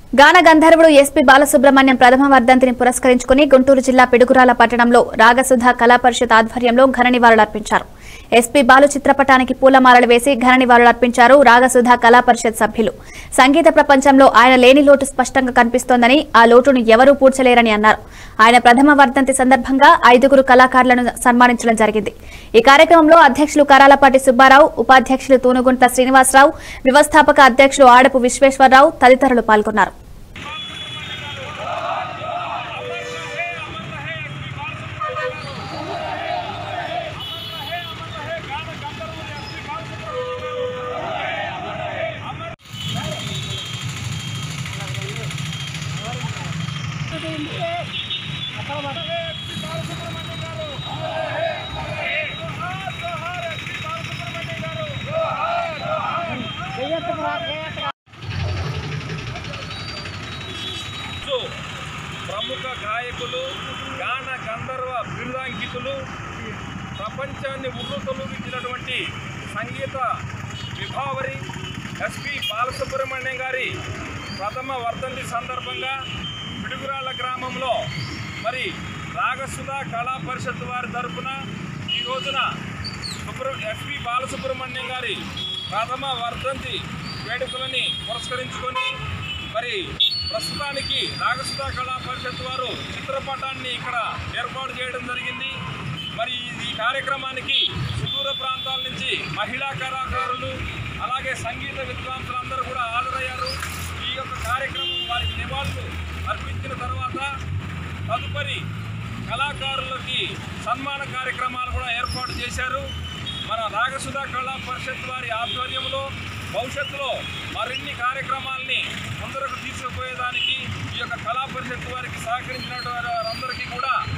గాన గంధర్వుడు ఎస్పీ బాలసుబ్రహ్మణ్యం ప్రథమ వర్ధంతిని పురస్కరించుకుని గుంటూరు జిల్లా పిడుగురాల పట్టణంలో రాగసుధ కళా పరిషత్ ఆధ్వర్యంలో ఘన నివాళులర్పించారు ఎస్పీ బాలు చిత్రపటానికి పూలమాలలు వేసి ఘన నివాళులర్పించారు రాగసుధ కళా పరిషత్ సభ్యులు సంగీత ప్రపంచంలో ఆయన లేని లోటు స్పష్టంగా కనిపిస్తోందని ఆ లోటును ఎవరూ పూడ్చలేరని అన్నారు ఆయన ప్రథమ వర్ధంతి సందర్భంగా ఐదుగురు కళాకారులను సన్మానించడం జరిగింది ఈ కార్యక్రమంలో అధ్యక్షులు కరాలపాటి సుబ్బారావు ఉపాధ్యక్షులు తూనుగుంట శ్రీనివాసరావు వ్యవస్థాపక అధ్యక్షులు ఆడపు విశ్వేశ్వరరావు తదితరులు పాల్గొన్నారు రోజు ప్రముఖ గాయకులు గాన గంధర్వ బిరుదాంకితులు ప్రపంచాన్ని ఉర్రూతలూగించినటువంటి సంగీత విభావరి ఎస్పి బాలసుబ్రహ్మణ్యం గారి ప్రథమ వర్ధంతి సందర్భంగా పిడుగురాళ్ళ గ్రామంలో మరి రాగసుధ కళా పరిషత్ వారి తరఫున ఈ రోజున సుబ్ర ఎస్పి బాలసుబ్రహ్మణ్యం గారి ప్రథమ వర్ధంతి వేడుకలని పురస్కరించుకొని మరి ప్రస్తుతానికి నాగసుధా కళా పరిషత్ వారు చిత్రపటాన్ని ఇక్కడ ఏర్పాటు చేయడం జరిగింది మరి ఈ కార్యక్రమానికి సుదూర ప్రాంతాల నుంచి మహిళా కళాకారులు అలాగే సంగీత విద్వాంసులందరూ కూడా హాజరయ్యారు ఈ యొక్క కార్యక్రమం వారికి నివాళులు అర్పించిన తర్వాత తదుపరి కళాకారులకి సన్మాన కార్యక్రమాలు కూడా ఏర్పాటు చేశారు మన నాగసుధ కళా పరిషత్ వారి ఆధ్వర్యంలో భవిష్యత్తులో మరిన్ని కార్యక్రమాల్ని ముందరకు తీసుకుపోయేదానికి ఈ యొక్క కళా పరిషత్ వారికి సహకరించిన వారందరికీ కూడా